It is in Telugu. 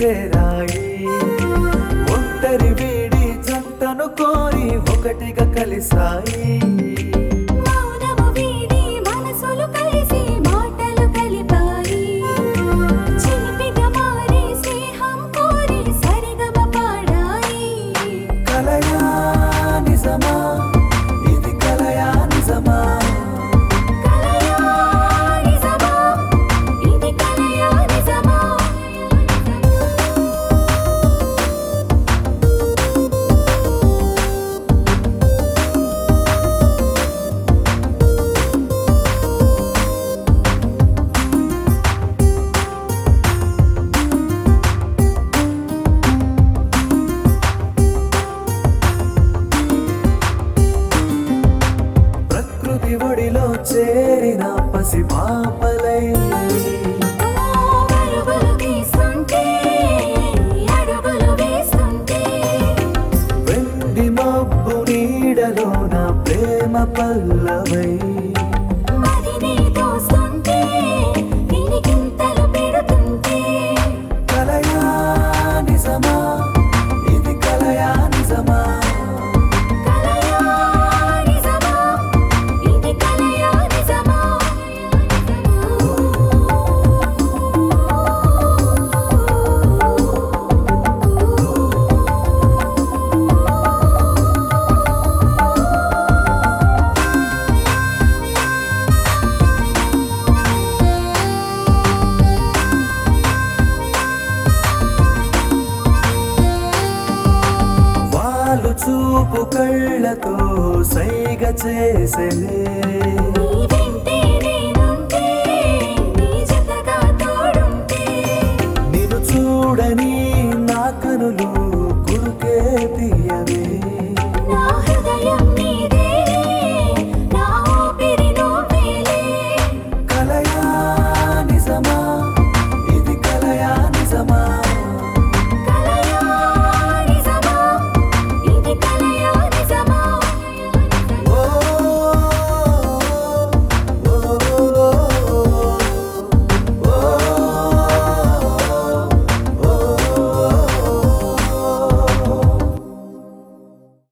చేరాయి ఒంటరి వీడి జంటను కోరి ఒకటిగా కలిసాయి మౌనము వీడి మనసులు కలిసి మాటలు కలిపాయి చిలిపిగా మారి స్నేహం కోరి సరిగమ పాడాయి కలయా నిజమా ఇది కలయా నిజమా కలయా నిజమా ఇది కలయా నిజమా ప్రకృతి ఒడిలో చేరిన పసి పాపలై అడుగులు తీస్తుంటే అడుగులు వేస్తుంటే వెండి మబ్బు నీడలో నా ప్రేమ పల్లవై మరి నీ దోస్తుంటే గిలిగింతలు పెడుతుంటే కలయా నిజమా ఇది కలయా నిజమా కలయా నిజమా ఇది కలయా నిజమా వాళ్ళు చూపు కళ్ళతో సైగ చేసెలే నీ వెంటే నేనుంటే నీ జతగా తోడుంటే నిన్ను చూడని నా కనులు కురుకే